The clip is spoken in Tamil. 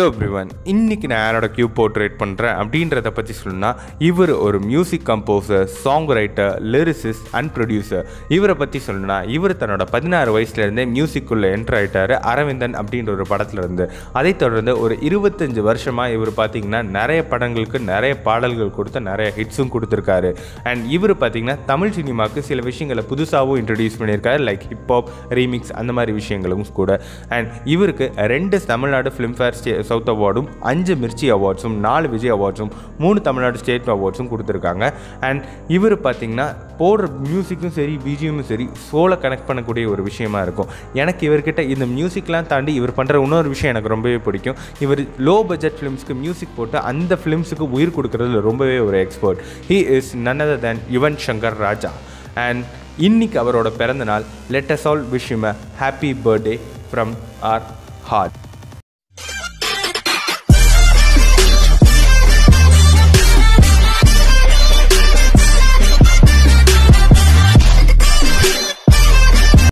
எவ்ரிவன் இன்னைக்கு நான் யாரோட கியூ போர்ட்ரேட் பண்ணுறேன் அப்படின்றத பற்றி சொல்லணும்னா இவர் ஒரு music composer song writer lyricist and producer இவரை பற்றி சொல்லணும்னா இவர் தன்னோட பதினாறு வயசுலேருந்தே மியூசிக்குள்ளே என்டர் ஆயிட்டாரு அரவிந்தன் அப்படின்ற ஒரு படத்துல இருந்து அதைத் தொடர்ந்து ஒரு இருபத்தஞ்சு வருஷமாக இவர் பார்த்தீங்கன்னா நிறைய படங்களுக்கு நிறைய பாடல்கள் கொடுத்து நிறைய ஹிட்ஸும் கொடுத்துருக்காரு அண்ட் இவர் பார்த்தீங்கன்னா தமிழ் சினிமாவுக்கு சில விஷயங்களை புதுசாகவும் இன்ட்ரடியூஸ் பண்ணியிருக்காரு லைக் ஹிப்ஹாப் ரீமிக்ஸ் அந்த மாதிரி விஷயங்களும் கூட அண்ட் இவருக்கு ரெண்டு தமிழ்நாடு ஃபிலிம்ஃபேர் ஸ்டே சவுத் அவார்டும் அஞ்சு மிர்ச்சி அவார்ட்ஸும் நாலு விஜய் அவார்ட்ஸும் மூணு தமிழ்நாடு ஸ்டேட் அவார்ட்ஸும் கொடுத்துருக்காங்க அண்ட் இவர் பார்த்தீங்கன்னா போடுற மியூசிக்கும் சரி பிஜிஎம்மும் சரி சோலை கனெக்ட் பண்ணக்கூடிய ஒரு விஷயமா இருக்கும் எனக்கு இவர்கிட்ட இந்த மியூசிக்லாம் தாண்டி இவர் பண்ணுற இன்னொரு விஷயம் எனக்கு ரொம்பவே பிடிக்கும் இவர் லோ பட்ஜெட் ஃபிலிம்ஸ்க்கு மியூசிக் போட்டு அந்த ஃபிலிம்ஸுக்கு உயிர் கொடுக்கறதுல ரொம்பவே ஒரு expert he is none other than Yuvan Shankar Raja and இன்னைக்கு அவரோட பிறந்த நாள் let us all wish him a happy birthday from our heart